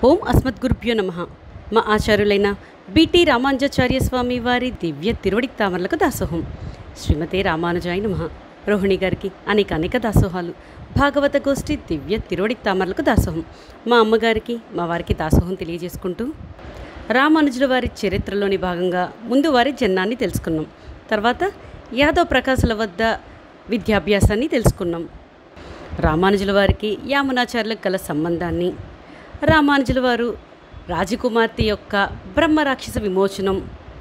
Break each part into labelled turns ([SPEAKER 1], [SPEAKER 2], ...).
[SPEAKER 1] ఓం అస్మద్గురుభ్యో నమ మా ఆచార్యులైన బిటి రామానుజాచార్య స్వామి వారి దివ్య తిరువడి తామరలకు దాసోహం శ్రీమతే రామానుజాయ నమ రోహిణి గారికి అనేక అనేక దాసోహాలు భాగవత గోష్ఠి దివ్య తిరువడి తామరలకు దాసోహం మా అమ్మగారికి మా వారికి దాసోహం తెలియజేసుకుంటూ రామానుజుల వారి చరిత్రలోని భాగంగా ముందు వారి జన్మాన్ని తెలుసుకున్నాం తర్వాత యాదవ్ ప్రకాశుల వద్ద విద్యాభ్యాసాన్ని తెలుసుకున్నాం రామానుజుల వారికి యామునాచార్యులకు గల సంబంధాన్ని రామానుజుల వారు రాజకుమార్తె యొక్క బ్రహ్మరాక్షస విమోచనం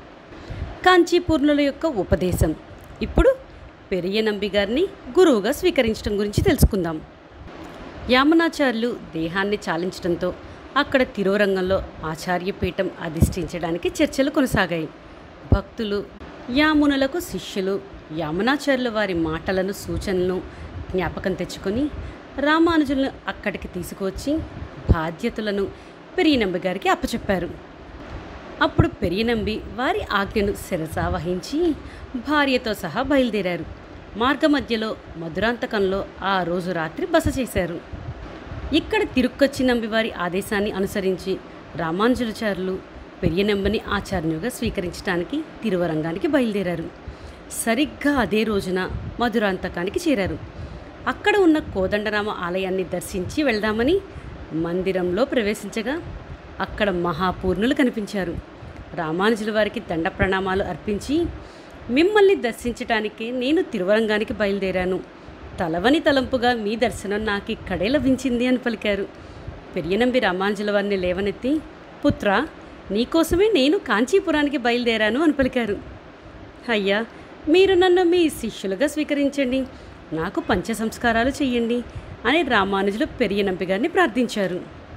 [SPEAKER 1] కాంచీపూర్ణుల యొక్క ఉపదేశం ఇప్పుడు పెరియ నంబి గారిని గురువుగా స్వీకరించడం గురించి తెలుసుకుందాం యామునాచార్యులు దేహాన్ని చాలించడంతో అక్కడ తిరోరంగంలో ఆచార్యపీఠం అధిష్ఠించడానికి చర్చలు కొనసాగాయి భక్తులు యామునులకు శిష్యులు యామునాచార్యుల వారి మాటలను సూచనలను జ్ఞాపకం తెచ్చుకొని రామానుజులను అక్కడికి తీసుకువచ్చి బాధ్యతలను పెరియనంబి గారికి అప్పచెప్పారు అప్పుడు పెరియనంబి వారి ఆజ్ఞను శిరసా వహించి భార్యతో సహా బయలుదేరారు మార్గమధ్యలో మధురాంతకంలో ఆ రోజు రాత్రి బస చేశారు ఇక్కడ తిరుక్కొచ్చి నంబి వారి ఆదేశాన్ని అనుసరించి రామానుజులాచార్యులు పెరియనంబని ఆచార్యునిగా స్వీకరించడానికి తిరువరంగానికి బయలుదేరారు సరిగ్గా అదే రోజున మధురాంతకానికి చేరారు అక్కడ ఉన్న కోదండరామ ఆలయాన్ని దర్శించి వెళ్దామని మందిరంలో ప్రవేశించగా అక్కడ మహాపూర్ణులు కనిపించారు రామానుజుల వారికి దండ ప్రణామాలు అర్పించి మిమ్మల్ని దర్శించటానికి నేను తిరువరంగానికి బయలుదేరాను తలవని తలంపుగా మీ దర్శనం నాకు ఇక్కడే లభించింది అని పలికారు పెరియనంబి రామానుజుల వారిని లేవనెత్తి పుత్ర నీకోసమే నేను కాంచీపురానికి బయలుదేరాను అని పలికారు అయ్యా మీరు నన్ను మీ శిష్యులుగా స్వీకరించండి నాకు పంచ సంస్కారాలు చెయ్యండి అని రామానుజులు పెరియనంబి గారిని ప్రార్థించారు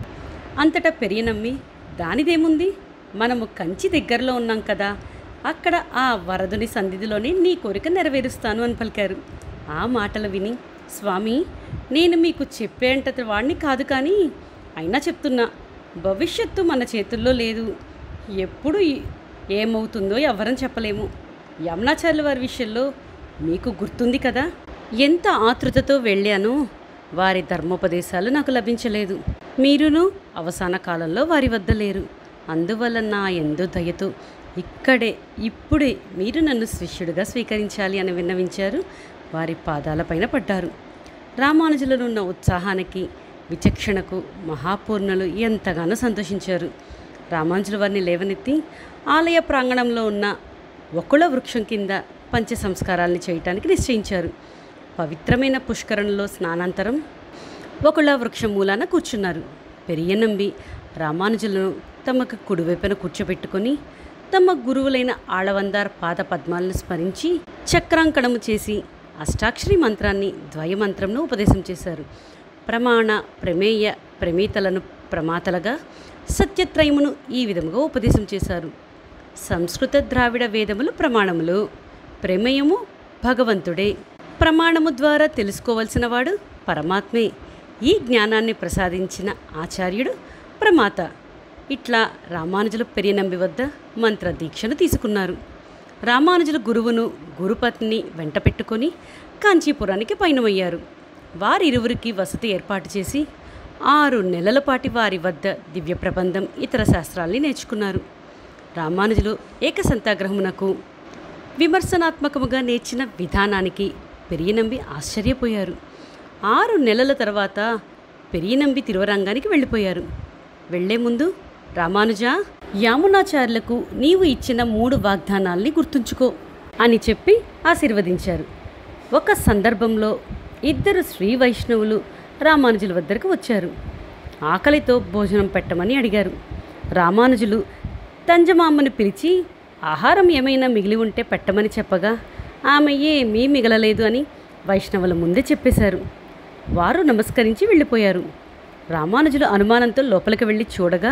[SPEAKER 1] అంతటా పెరియనమ్మి దానిదేముంది మనము కంచి దగ్గరలో ఉన్నాం కదా అక్కడ ఆ వరదుని సన్నిధిలోనే నీ కోరిక నెరవేరుస్తాను అని పలికారు ఆ మాటలు విని స్వామి నేను మీకు చెప్పేంత వాడిని కాదు కానీ అయినా చెప్తున్నా భవిష్యత్తు మన చేతుల్లో లేదు ఎప్పుడు ఈ- ఏమవుతుందో ఎవరం చెప్పలేము యమునాచార్యుల వారి విషయంలో మీకు గుర్తుంది కదా ఎంత ఆతృతతో వెళ్ళానో వారి ధర్మోపదేశాలు నాకు లభించలేదు మీరును అవసాన కాలంలో వారి వద్ద లేరు అందువల్ల నా ఎందు దయతో ఇక్కడే ఇప్పుడే మీరు నన్ను శిష్యుడిగా స్వీకరించాలి అని విన్నవించారు వారి పాదాలపైన పడ్డారు రామానుజులలో ఉన్న ఉత్సాహానికి విచక్షణకు మహాపూర్ణులు ఎంతగానో సంతోషించారు రామానుజుల వారిని లేవనెత్తి ఆలయ ప్రాంగణంలో ఉన్న ఒకుళ వృక్షం కింద పంచ సంస్కారాల్ని చేయటానికి నిశ్చయించారు పవిత్రమైన పుష్కరంలో స్నానాంతరం ఒకళ్ళ వృక్షం మూలాన కూర్చున్నారు పెరియనంబి రామానుజులను తమకు కుడివైపున కూర్చోబెట్టుకొని తమ గురువులైన ఆళవందార్ పాద పద్మాలను స్మరించి చక్రాంకణము చేసి అష్టాక్షరి మంత్రాన్ని ద్వయమంత్రంను ఉపదేశం చేశారు ప్రమాణ ప్రమేయ ప్రమేతలను ప్రమాతలుగా సత్యత్రయమును ఈ విధముగా ఉపదేశం చేశారు సంస్కృత ద్రావిడ వేదములు ప్రమాణములు ప్రమేయము భగవంతుడే ప్రమాణము ద్వారా తెలుసుకోవలసిన వాడు పరమాత్మే ఈ జ్ఞానాన్ని ప్రసాదించిన ఆచార్యుడు ప్రమాత ఇట్లా రామానుజుల పెరియనంబి వద్ద మంత్ర దీక్షను తీసుకున్నారు రామానుజుల గురువును గురుపత్ని వెంట పెట్టుకొని కాంచీపురానికి పయనమయ్యారు వారిరువురికి వసతి ఏర్పాటు చేసి ఆరు నెలల పాటి వారి వద్ద దివ్య ప్రబంధం ఇతర శాస్త్రాల్ని నేర్చుకున్నారు రామానుజులు ఏకసంతాగ్రహమునకు విమర్శనాత్మకముగా నేర్చిన విధానానికి పెరియనంబి ఆశ్చర్యపోయారు ఆరు నెలల తర్వాత పెరియనంబి తిరువరంగానికి వెళ్ళిపోయారు వెళ్లే ముందు రామానుజ యామునాచార్యులకు నీవు ఇచ్చిన మూడు వాగ్దానాల్ని గుర్తుంచుకో అని చెప్పి ఆశీర్వదించారు ఒక సందర్భంలో ఇద్దరు శ్రీ వైష్ణవులు రామానుజుల వద్దకు వచ్చారు ఆకలితో భోజనం పెట్టమని అడిగారు రామానుజులు తంజమామ్మను పిలిచి ఆహారం ఏమైనా మిగిలి ఉంటే పెట్టమని చెప్పగా ఆమె ఏమీ మిగలలేదు అని వైష్ణవుల ముందే చెప్పేశారు వారు నమస్కరించి వెళ్ళిపోయారు రామానుజులు అనుమానంతో లోపలికి వెళ్ళి చూడగా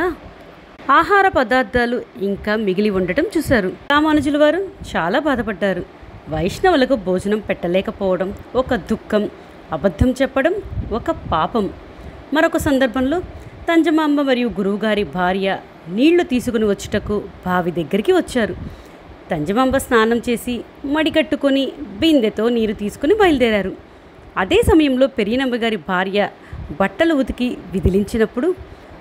[SPEAKER 1] ఆహార పదార్థాలు ఇంకా మిగిలి ఉండటం చూశారు రామానుజుల వారు చాలా బాధపడ్డారు వైష్ణవులకు భోజనం పెట్టలేకపోవడం ఒక దుఃఖం అబద్ధం చెప్పడం ఒక పాపం మరొక సందర్భంలో తంజమాంబ మరియు గురువుగారి భార్య నీళ్లు తీసుకుని వచ్చుటకు బావి దగ్గరికి వచ్చారు తంజమాంబ స్నానం చేసి మడికట్టుకొని బిందెతో నీరు తీసుకుని బయలుదేరారు అదే సమయంలో పెరియనమ్మ గారి భార్య బట్టలు ఉతికి విదిలించినప్పుడు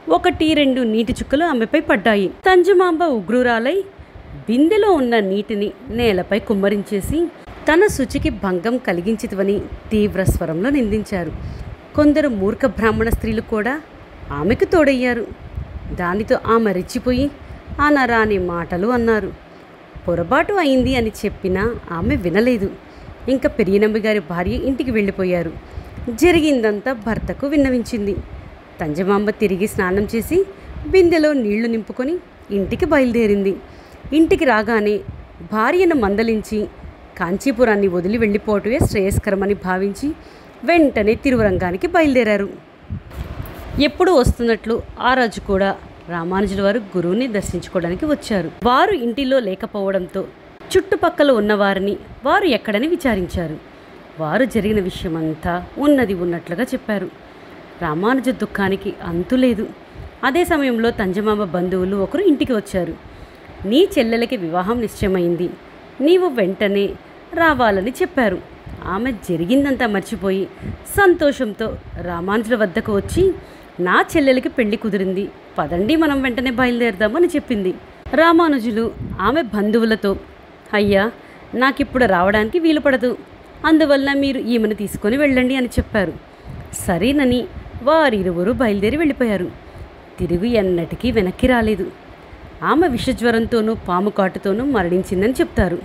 [SPEAKER 1] ఒకటి రెండు నీటి చుక్కలు ఆమెపై పడ్డాయి తంజమాంబ ఉగ్రురాలై బిందెలో ఉన్న నీటిని నేలపై కుమ్మరించేసి తన శుచికి భంగం కలిగించితివని తీవ్ర స్వరంలో నిందించారు కొందరు మూర్ఖ బ్రాహ్మణ స్త్రీలు కూడా ఆమెకు తోడయ్యారు దానితో ఆమె రెచ్చిపోయి అనరాని మాటలు అన్నారు పొరపాటు అయింది అని చెప్పినా ఆమె వినలేదు ఇంకా పెరియనమ్మి గారి భార్య ఇంటికి వెళ్ళిపోయారు జరిగిందంతా భర్తకు విన్నవించింది తంజమాంబ తిరిగి స్నానం చేసి బిందెలో నీళ్లు నింపుకొని ఇంటికి బయలుదేరింది ఇంటికి రాగానే భార్యను మందలించి కాంచీపురాన్ని వదిలి వెళ్ళిపోవటమే శ్రేయస్కరమని భావించి వెంటనే తిరువరంగానికి బయలుదేరారు ఎప్పుడు వస్తున్నట్లు ఆ రోజు కూడా రామానుజుల వారు గురువుని దర్శించుకోవడానికి వచ్చారు వారు ఇంటిలో లేకపోవడంతో చుట్టుపక్కల ఉన్నవారిని వారు ఎక్కడని విచారించారు వారు జరిగిన విషయమంతా ఉన్నది ఉన్నట్లుగా చెప్పారు రామానుజ దుఃఖానికి అంతు లేదు అదే సమయంలో తంజమామ బంధువులు ఒకరు ఇంటికి వచ్చారు నీ చెల్లెలకి వివాహం నిశ్చయమైంది నీవు వెంటనే రావాలని చెప్పారు ఆమె జరిగిందంతా మర్చిపోయి సంతోషంతో రామానుజుల వద్దకు వచ్చి నా చెల్లెలకి పెళ్లి కుదిరింది పదండి మనం వెంటనే బయలుదేరదామని చెప్పింది రామానుజులు ఆమె బంధువులతో అయ్యా నాకిప్పుడు రావడానికి వీలు పడదు అందువల్ల మీరు ఈమెను తీసుకొని వెళ్ళండి అని చెప్పారు సరేనని వారిరువురు బయలుదేరి వెళ్ళిపోయారు తిరిగి ఎన్నటికీ వెనక్కి రాలేదు ఆమె విషజ్వరంతోనూ పాము కాటుతోనూ మరణించిందని చెప్తారు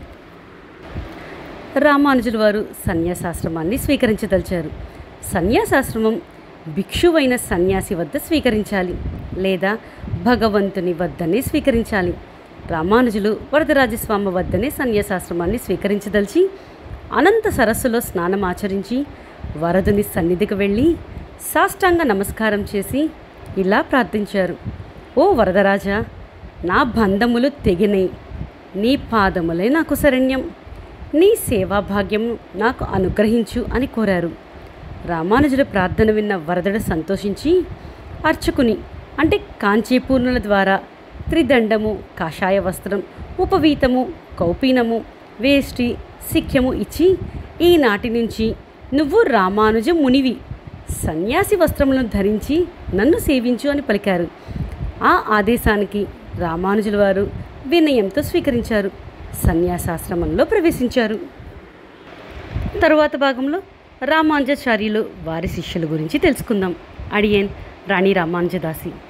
[SPEAKER 1] రామానుజుల వారు సన్యాసాశ్రమాన్ని స్వీకరించదలిచారు సన్యాసాశ్రమం భిక్షువైన సన్యాసి వద్ద స్వీకరించాలి లేదా భగవంతుని వద్దనే స్వీకరించాలి రామానుజులు వరదరాజస్వామి వద్దనే సన్యాసాశ్రమాన్ని స్వీకరించదలిచి అనంత సరస్సులో స్నానం ఆచరించి వరదుని సన్నిధికి వెళ్ళి సాష్టాంగ నమస్కారం చేసి ఇలా ప్రార్థించారు ఓ వరదరాజా నా బంధములు తెగినై నీ పాదములే నాకు శరణ్యం నీ సేవాభాగ్యం నాకు అనుగ్రహించు అని కోరారు రామానుజుల ప్రార్థన విన్న వరదడు సంతోషించి అర్చకుని అంటే కాంచీపూర్ణుల ద్వారా త్రిదండము కాషాయ వస్త్రం ఉపవీతము కౌపీనము వేష్టి సిఖ్యము ఇచ్చి ఈనాటి నుంచి నువ్వు రామానుజ మునివి సన్యాసి వస్త్రములను ధరించి నన్ను సేవించు అని పలికారు ఆ ఆదేశానికి రామానుజుల వారు వినయంతో స్వీకరించారు సన్యాసాశ్రమంలో ప్రవేశించారు తరువాత భాగంలో రామానుజాచార్యులు వారి శిష్యుల గురించి తెలుసుకుందాం అడియన్ రాణి రామానుజదాసి